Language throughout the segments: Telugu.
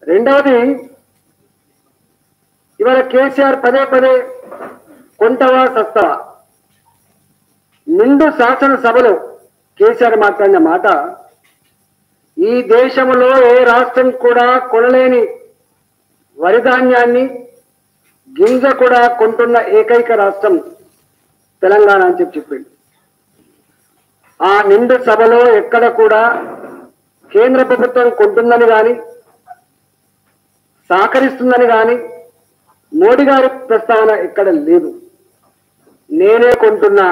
రెండవది ఇవాళ కేసీఆర్ పదే పదే కొంటవా సస్తవా నిండు శాసనసభలో కేసీఆర్ మాట్లాడిన మాట ఈ దేశంలో ఏ రాష్ట్రం కూడా కొనలేని వరి ధాన్యాన్ని గింజ కూడా కొంటున్న ఏకైక రాష్ట్రం తెలంగాణ అని చెప్పి చెప్పింది ఆ నిండు సభలో ఎక్కడ కూడా కేంద్ర ప్రభుత్వం కొంటుందని కానీ సహకరిస్తుందని కానీ మోడీ గారి ప్రస్తావన ఎక్కడ లేదు నేనే కొంటున్నా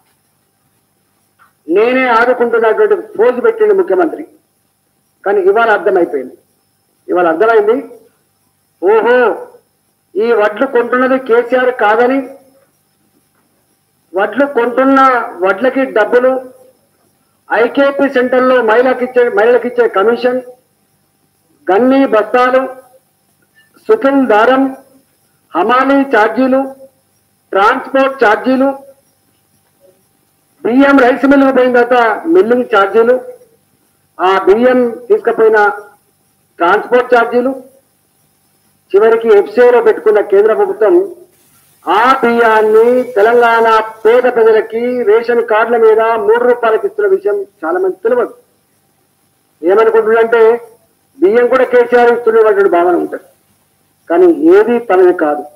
నేనే ఆదుకుంటున్నటువంటి పోజు పెట్టిండు ముఖ్యమంత్రి కానీ ఇవాళ అర్థమైపోయింది ఇవాళ అర్థమైంది ఓహో ఈ వడ్లు కొంటున్నది కేసీఆర్ కాదని వడ్లు కొంటున్న వడ్లకి డబ్బులు ఐకేపీ సెంటర్లో మహిళకి ఇచ్చే మహిళలకు ఇచ్చే కమిషన్ గన్ని బస్తాలు సుఖం దారం హమాలీ ఛార్జీలు ట్రాన్స్పోర్ట్ ఛార్జీలు బియ్యం రైస్ మిల్లుకు పోయిన తర్వాత మిల్లింగ్ ఛార్జీలు ఆ బియ్యం తీసుకుపోయిన ట్రాన్స్పోర్ట్ ఛార్జీలు చివరికి ఎఫ్సీఓలో పెట్టుకున్న కేంద్ర ప్రభుత్వం ఆ బియ్యాన్ని తెలంగాణ పేద ప్రజలకి రేషన్ కార్డుల మీద మూడు రూపాయలకి ఇస్తున్న విషయం చాలా మంది తెలియదు ఏమనుకుంటున్నారంటే బియ్యం కూడా కేసీఆర్ ఇస్తున్నటువంటి భావన ఉంటుంది కానీ ఏది తనది కాదు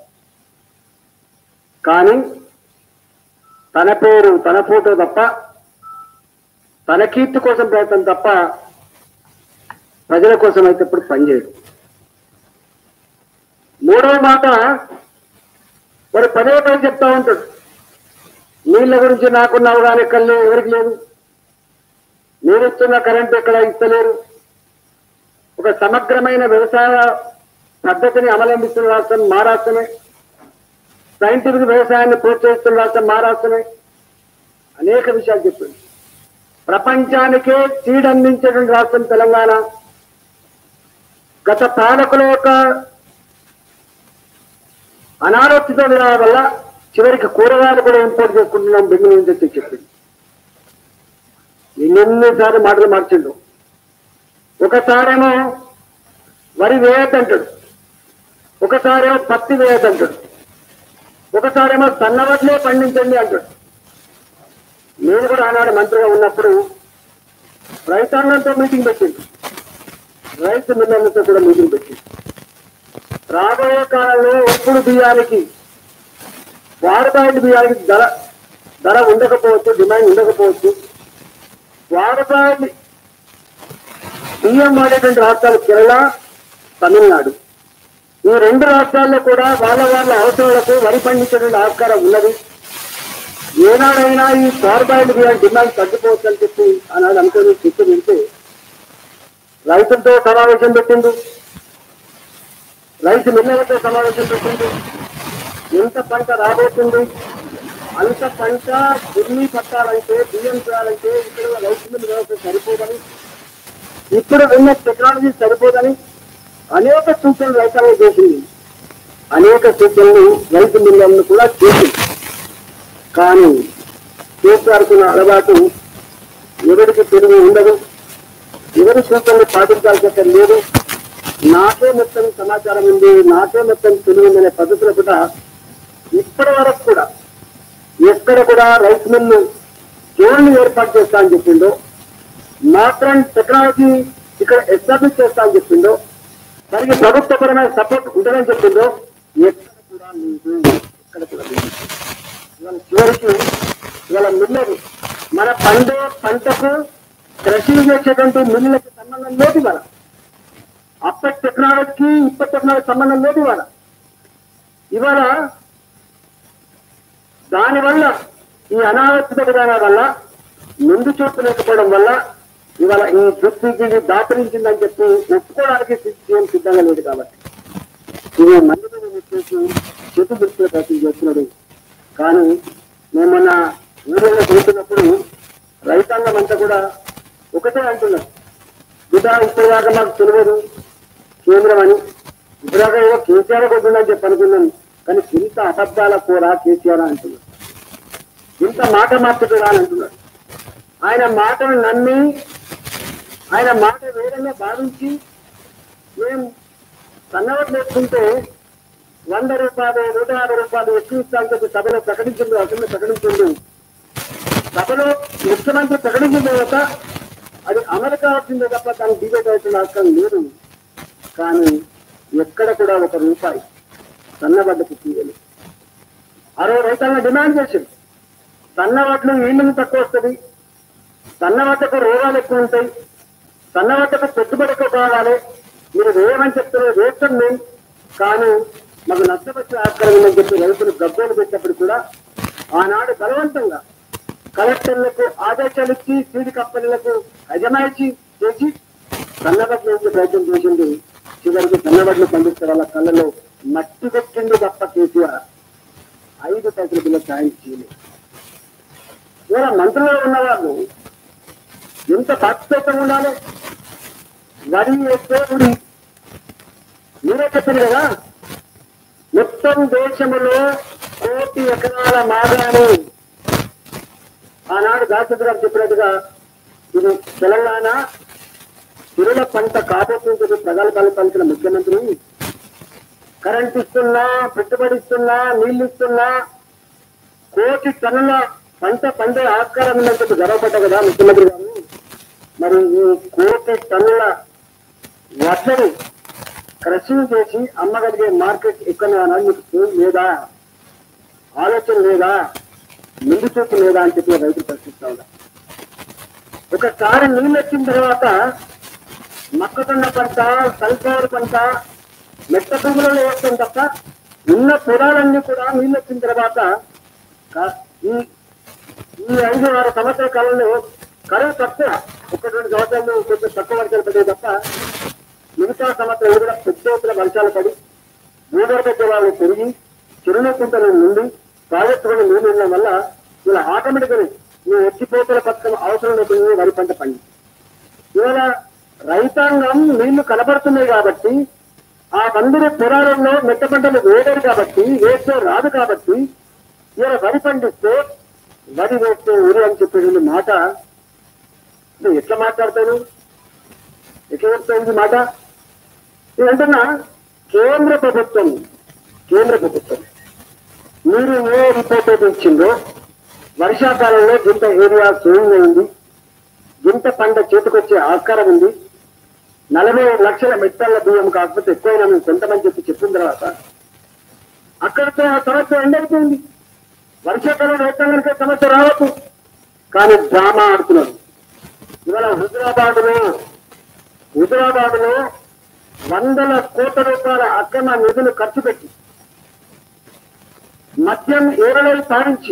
కానీ తన పేరు తన ఫోటో తప్ప తన కీర్తి కోసం ప్రయత్నం తప్ప ప్రజల కోసం అయితే ఇప్పుడు పనిచేయడు మూడవ మాట మరి పదే పని చెప్తా ఉంటాడు నీళ్ళ గురించి నాకున్న అవగాహన ఎక్కడ లేదు ఎవరికి లేదు నేను ఇస్తున్న కరెంట్ ఎక్కడ ఇస్తలేరు ఒక సమగ్రమైన వ్యవసాయ పద్ధతిని అవలంబిస్తున్న రాష్ట్రం మా రాష్ట్రమే సైంటిఫిక్ వ్యవసాయాన్ని ప్రోత్సహిస్తున్న రాష్ట్రం మా రాష్ట్రమే అనేక విషయాలు చెప్పింది ప్రపంచానికే సీడ్ అందించేటువంటి రాష్ట్రం తెలంగాణ గత పాలకుల యొక్క అనారోగ్యత విధానం వల్ల చివరికి కూరగాయలు కూడా ఇంపోర్ట్ చేసుకుంటున్నాం బెంగళూరు నుంచి వచ్చి చెప్పింది ఎన్నెన్నిసార్లు మాటలు మార్చిండు ఒకసారేమో వరి వేయద్దంటాడు ఒకసారేమో పత్తి వేయద్దంటాడు ఒకసారేమో సన్నవడ్లే పండించండి అంటాడు నేను కూడా ఆనాడు మంత్రిగా ఉన్నప్పుడు రైతాంగంతో మీటింగ్ పెట్టింది రైతు మిల్లర్లతో కూడా మీటింగ్ పెట్టింది రాబోయే కాలంలో ఎప్పుడు బియ్యానికి వారపాయింట్ బియ్యానికి ధర ధర ఉండకపోవచ్చు డిమాండ్ ఉండకపోవచ్చు వారపాయింట్ బియ్యం వాడేటువంటి రాష్ట్రాలు కేరళ తమిళనాడు ఈ రెండు రాష్ట్రాల్లో కూడా వాళ్ళ వాళ్ళ అవసరాలకు వరి పండించేటువంటి ఆస్కారం ఉన్నది ఏనాడైనా ఈ కార్బాయిడ్ బియ్యం డిమాండ్ తగ్గిపోవచ్చు అని చెప్పి ఆనాడు అనుకుని చెప్పి వింటే రైతులతో సమావేశం పెట్టిండు రైతు మిల్లలతో సమావేశం పెట్టింది ఎంత పంట రాబోతుంది అంత పంట దున్ని పట్టాలంటే బియ్యం చేయాలంటే ఇక్కడ రైతు మిల్లు వ్యవస్థ సరిపోదని ఇప్పుడు ఉన్న టెక్నాలజీ సరిపోదని అనేక సూచనలు రైతాంగం చేసింది అనేక సూచనలు రైతు మిల్లలను కూడా చేసింది కానీ కేసీఆర్కున్న అలవాటు ఎవరికి తెలివి ఉండదు ఎవరి సూచనలు పాటించాల్సిన లేదు నాకే మొత్తం సమాచారం ఉంది నాకే మొత్తం తెలివి ఉందనే పద్ధతిలో కూడా ఇప్పటి వరకు కూడా ఎక్కడ కూడా రైస్ మిల్లు జోన్లు ఏర్పాటు చేస్తా అని చెప్పిండో మాత్రం టెక్నాలజీ ఇక్కడ ఎస్టాబ్లిష్ చేస్తా అని చెప్పిండో దానికి ప్రభుత్వపరమైన సపోర్ట్ ఉంటుందని చెప్పిండో ఎక్కడ కూడా లేదు ఎక్కడ కూడా లేదు ఇవాళ చివరికి ఇవాళ మిల్లరు మన పండే పంటకు కృషి చేసేటువంటి మిల్లులకు సంబంధం లేదు మన అప్పటి టెక్నాలజీకి ఇప్పటి టెక్నాలజీ సంబంధం లేదు ఇవాళ ఇవాళ దానివల్ల ఈ అనావశ్యక విధానాల వల్ల ముందు చూపు లేకపోవడం వల్ల ఇవాళ ఈ దుస్థితిని దాపరించిందని చెప్పి ఒప్పుకోవడానికి సీఎం సిద్ధంగా లేదు కాబట్టి ఇది మంది మీద వచ్చేసి చేతు దృష్టిలో ప్రయత్నం చేస్తున్నాడు కానీ మేము మొన్న ఊళ్ళో చూస్తున్నప్పుడు రైతాంగం అంతా కూడా ఒకటే అంటున్నారు బిడ్డ ఇప్పటిదాకా మాకు తెలియదు కేంద్రం అని ఇప్పటిదాకా ఏదో కేసీఆర్ కొట్టుందని చెప్పి అనుకున్నాం కానీ ఇంత అబద్ధాల కూర కేసీఆర్ అంటున్నారు ఇంత మాట మార్చుకురా అని అంటున్నాడు ఆయన మాటను నమ్మి ఆయన మాట వేరంగా భావించి మేము సన్నవట్లు వేసుకుంటే వంద రూపాయలు నూట యాభై రూపాయలు ఎక్కువ ఇస్తామని చెప్పి సభలో ప్రకటించింది అసెంబ్లీ ప్రకటించింది సభలో ముఖ్యమంత్రి ప్రకటించిన తర్వాత అది అమలు కావాల్సిందే తప్ప దానికి డిబేట్ అవుతున్న అవసరం లేదు కానీ ఎక్కడ కూడా ఒక రూపాయి సన్నబడ్డకు తీయలేదు ఆ రోజు రైతాంగం డిమాండ్ చేసింది సన్నవడ్లు ఈళ్ళని తక్కువ వస్తుంది సన్నవడ్డకు రోగాలు ఎక్కువ ఉంటాయి సన్నవడ్డకు పెట్టుబడి ఎక్కువ కావాలి మీరు వేయమని చెప్తున్నారు వేస్తాం మేము కానీ మాకు నష్టపరిచే ఆస్కారం ఉందని చెప్పి రైతులు గబ్బోలు పెట్టినప్పుడు కూడా ఆనాడు బలవంతంగా కలెక్టర్లకు ఆదేశాలు ఇచ్చి సీడి కంపెనీలకు అజమాయిషి చేసి సన్నబడ్లు వేసే ప్రయత్నం చేసింది చివరికి సన్నబడ్లు పండిస్తే వాళ్ళ కళ్ళలో మట్టి పెట్టింది తప్ప కేసీఆర్ ఐదు పైసల బిల్ల సాయం చేయలేదు ఇవాళ మంత్రులు ఉన్నవాళ్ళు ఎంత బాధ్యతంగా ఉండాలి వరి వేస్తే ఉడి మీరే చెప్పారు కదా మొత్తం దేశంలో కోటి ఎకరాల మాగాని ఆనాడు దాసరి గారు చెప్పినట్టుగా ఇది తెలంగాణ తిరుల పంట కాబోతుంది చెప్పి ప్రజలు పలికిన ముఖ్యమంత్రి కరెంట్ ఇస్తున్నా పెట్టుబడి ఇస్తున్నా నీళ్లు ఇస్తున్నా కోటి టన్నుల పంట పండే ఆస్కారం ఉందని చెప్పి గర్వపడ్డ కదా ముఖ్యమంత్రి గారు మరి ఈ కోటి టన్నుల వడ్లని క్రషింగ్ చేసి అమ్మగలిగే మార్కెట్ ఎక్కడ మీకు ఏం లేదా ఆలోచన లేదా ముందు చూపు లేదా అని చెప్పి రైతులు ప్రశ్నిస్తా ఉన్నారు ఒకసారి నీళ్ళు వచ్చిన తర్వాత మొక్కజొన్న పంట సన్ఫ్లవర్ పంట మెట్ట భూములలో వేస్తాం తప్ప ఉన్న పొలాలన్నీ కూడా నీళ్ళు వచ్చిన తర్వాత కా- ఈ ఈ ఐదు ఆరు సంవత్సరాల కాలంలో కరువు తక్కువ ఒక రెండు సంవత్సరాలు కొంచెం తక్కువ వర్షాలు పడ్డాయి తప్ప మిగతా సంవత్సరాలు కూడా పెద్ద ఎత్తున వర్షాలు పడి భూగర్భ జలాలు పెరిగి చిరున కుంటల నుండి ప్రాజెక్టులను నీళ్ళు ఉండడం వల్ల ఇలా ఆటోమేటిక్గా ఈ ఎత్తిపోతల పథకం అవసరం లేకుండా వరి పంట పండి ఇవాళ రైతాంగం నీళ్లు కనబడుతున్నాయి కాబట్టి ఆ మందిర పొలాలలో మెట్ట పంటలు వేయలేరు కాబట్టి వేస్తే రాదు కాబట్టి ఇలా వరి పండిస్తే వరి వేస్తే ఊరి అని చెప్పేది మాట నువ్వు ఎట్లా మాట్లాడతాను ఎట్లా చెప్తాను మాట నేను అంటున్నా కేంద్ర ప్రభుత్వం కేంద్ర ప్రభుత్వం మీరు ఏ రిపోర్ట్ అయితే ఇచ్చిందో వర్షాకాలంలో గింత ఏరియా సేవింగ్ అయింది గింత పంట చేతికొచ్చే ఆస్కారం ఉంది నలభై ఐదు లక్షల మెట్టాల బియ్యం కాకపోతే ఎక్కువైనా మేము కొంతమంది చెప్పి చెప్పిన తర్వాత అక్కడితో ఆ సమస్య ఎండైపోయింది వర్షాకాలం రైతాంగానికి సమస్య రావచ్చు కానీ డ్రామా ఆడుతున్నారు ఇవాళ హుజరాబాద్ లో హుజరాబాద్ లో వందల కోట్ల రూపాయల అక్రమ నిధులు ఖర్చు పెట్టి మద్యం ఏరలై సాధించి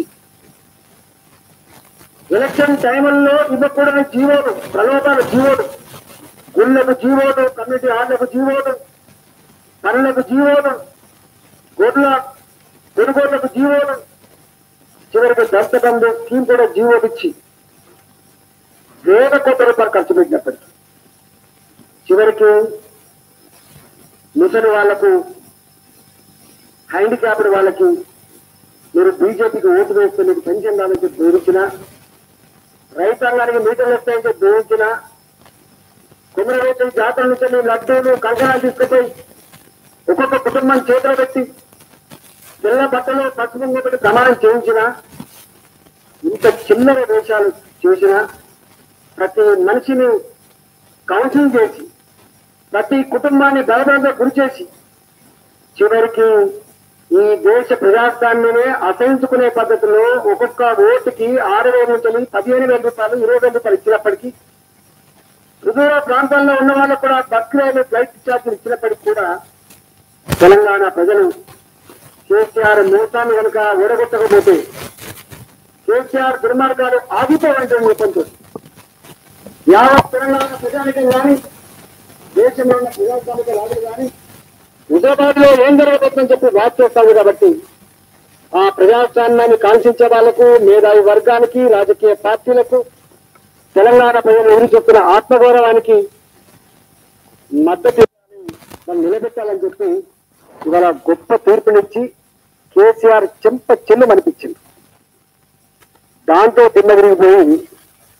ఎలక్షన్ టైంలో ఇవ్వకూడని జీవోలు ప్రలోభాల జీవోలు గుళ్ళకు జీవోలు కమ్యూనిటీ హాళ్లకు జీవోలు పనులకు జీవోలు గొడ్ల కొనుగోళ్లకు జీవోలు చివరికి దత్తబంధు స్కీమ్ కూడా జీవోలు ఇచ్చి వేల కోట్ల రూపాయలు ఖర్చు పెట్టినప్పటికీ చివరికి ముసలి వాళ్లకు హ్యాండిక్యాప్డ్ వాళ్ళకి మీరు బీజేపీకి ఓటు వేస్తే మీకు పెన్షన్ రాదని చెప్పి బోధించిన రైతాంగానికి మీటర్లు వస్తాయని చెప్పి బోధించిన కుమరవేతం జాతర నుంచి మీ లడ్డూలు కంకణాలు తీసుకుపోయి ఒక్కొక్క కుటుంబం చేతిలో పెట్టి తెల్ల బట్టలు పసుపు ఒకటి ప్రమాణం చేయించిన ఇంత చిల్లర వేషాలు చేసిన ప్రతి మనిషిని కౌన్సిలింగ్ చేసి ప్రతి కుటుంబాన్ని భయభ్రాంత గురి చేసి చివరికి ఈ దేశ ప్రజాస్వామ్యమే అసహించుకునే పద్ధతిలో ఒక్కొక్క ఓటుకి ఆరు వేల నుంచి పదిహేను వేల రూపాయలు ఇరవై వేల రూపాయలు ఇచ్చినప్పటికీ సుదూర ప్రాంతాల్లో ఉన్న వాళ్ళకు కూడా బక్రీలు ఫ్లైట్ ఛార్జీలు ఇచ్చినప్పటికీ కూడా తెలంగాణ ప్రజలు కేసీఆర్ మోసాన్ని కనుక ఓడగొట్టకపోతే కేసీఆర్ దుర్మార్గాలు ఆగిపోవంటే చెప్పండి యావత్ తెలంగాణ ప్రజానికం కానీ దేశంలో ఉన్న ప్రజాస్వామిక రాజులు కానీ హుజరాబాద్ లో ఏం జరగబోతుందని చెప్పి వాచ్ చేస్తాము కాబట్టి ఆ ప్రజాస్వామ్యాన్ని కాంక్షించే వాళ్లకు మేధావి వర్గానికి రాజకీయ పార్టీలకు తెలంగాణ ప్రజలు ఎదురు చెప్తున్న ఆత్మగౌరవానికి మద్దతు ఇవ్వాలని, దాన్ని నిలబెట్టాలని చెప్పి ఇవాళ గొప్ప తీర్పునిచ్చి కేసీఆర్ చెంప చెల్లు అనిపించింది దాంతో తిన్నగిరిగిపోయి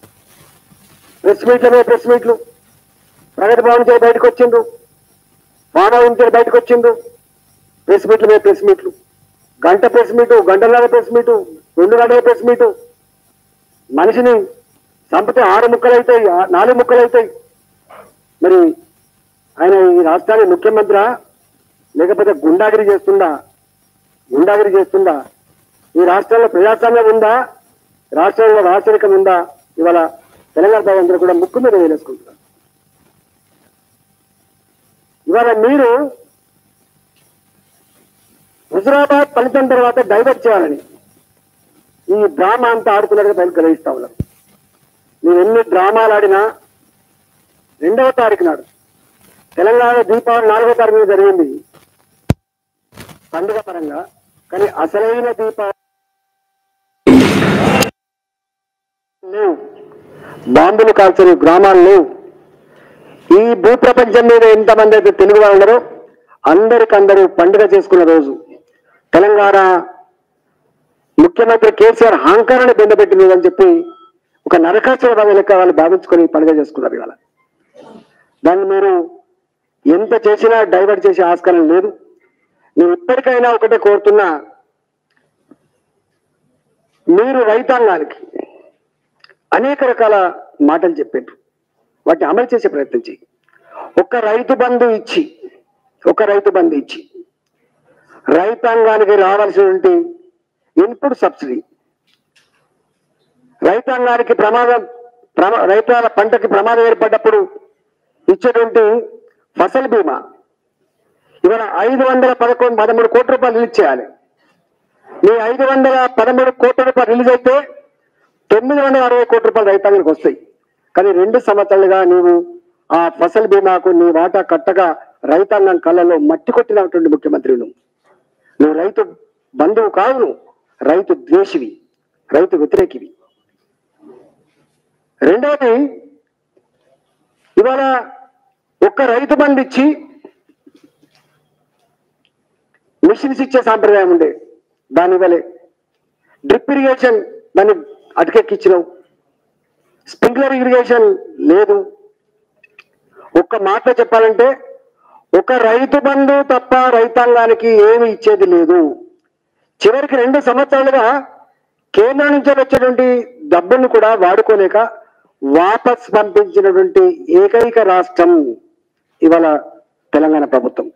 ప్రెస్ మీట్లనే ప్రెస్ మీట్లు ప్రగతి భవన్ చేసి బయటకు వచ్చిండ్రు ఫామ్ ఇంటర్ బయటకు వచ్చిండు ప్రెస్ మీట్లు మీద ప్రెస్ మీట్లు గంట ప్రెస్ మీటు గంటన్నర ప్రెస్ మీటు రెండు గంటల ప్రెస్ మీటు మనిషిని చంపితే ఆరు ముక్కలు అవుతాయి ఆ- నాలుగు ముక్కలు అవుతాయి మరి ఆయన ఈ రాష్ట్రానికి ముఖ్యమంత్రి లేకపోతే గుండాగిరి చేస్తుందా గుండాగిరి చేస్తుందా ఈ రాష్ట్రంలో ప్రజాస్వామ్యం ఉందా రాష్ట్రంలో రాచరికం ఉందా ఇవాళ తెలంగాణ ప్రజలందరూ కూడా ముక్కు మీద వేలేసుకుంటున్నారు ఇవాళ మీరు హుజరాబాద్ ఫలితం తర్వాత డైవర్ట్ చేయాలని ఈ డ్రామా అంతా ఆడుతున్నట్టుగా బయలు గ్రహిస్తా ఉన్నారు మీరు ఎన్ని డ్రామాలు ఆడినా రెండవ తారీఖు నాడు తెలంగాణ దీపావళి నాలుగో తారీఖు నాడు జరిగింది పండుగ పరంగా కానీ అసలైన దీపావళి లేవు బాంబులు కాల్చని గ్రామాలు లేవు ఈ భూప్రపంచం మీద ఎంతమంది అయితే తెలుగు వాళ్ళు ఉన్నారో అందరికందరూ పండుగ చేసుకున్న రోజు తెలంగాణ ముఖ్యమంత్రి కేసీఆర్ అహంకారాన్ని బెండబెట్టింది అని చెప్పి ఒక నరకాసుర లెక్క వాళ్ళు భావించుకొని పండుగ చేసుకున్నారు ఇవాళ దాన్ని మీరు ఎంత చేసినా డైవర్ట్ చేసే ఆస్కారం లేదు నేను ఇప్పటికైనా ఒకటే కోరుతున్నా మీరు రైతాంగానికి అనేక రకాల మాటలు చెప్పారు వాటిని అమలు చేసే ప్రయత్నం చేయి ఒక రైతు బంధు ఇచ్చి ఒక రైతు బంధు ఇచ్చి రైతాంగానికి రావాల్సినటువంటి ఇన్పుట్ సబ్సిడీ రైతాంగానికి ప్రమాదం ప్రమా రైతుల పంటకి ప్రమాదం ఏర్పడ్డప్పుడు ఇచ్చేటువంటి ఫసల్ బీమా ఇవాళ ఐదు వందల పదకొండు పదమూడు కోట్ల రూపాయలు రిలీజ్ చేయాలి ఈ ఐదు వందల పదమూడు కోట్ల రూపాయలు రిలీజ్ అయితే తొమ్మిది వందల అరవై కోట్ల రూపాయలు రైతాంగానికి వస్తాయి కానీ రెండు సంవత్సరాలుగా నీవు ఆ ఫసల్ బీమాకు నీ వాటా కట్టగా రైతాంగం కళ్ళలో మట్టి కొట్టినటువంటి ముఖ్యమంత్రి నువ్వు నువ్వు రైతు బంధువు కాదు నువ్వు రైతు ద్వేషివి రైతు వ్యతిరేకివి రెండవది ఇవాళ ఒక్క రైతు బంధు ఇచ్చి మిషన్స్ ఇచ్చే సాంప్రదాయం ఉండే దాని ఇవ్వలే డ్రిప్ ఇరిగేషన్ దాన్ని అటకెక్కించినావు స్ప్రింక్లర్ ఇరిగేషన్ లేదు ఒక్క మాటలో చెప్పాలంటే ఒక రైతు బంధు తప్ప రైతాంగానికి ఏమి ఇచ్చేది లేదు చివరికి రెండు సంవత్సరాలుగా కేంద్రం నుంచి వచ్చేటువంటి డబ్బును కూడా వాడుకోలేక వాపస్ పంపించినటువంటి ఏకైక రాష్ట్రం ఇవాళ తెలంగాణ ప్రభుత్వం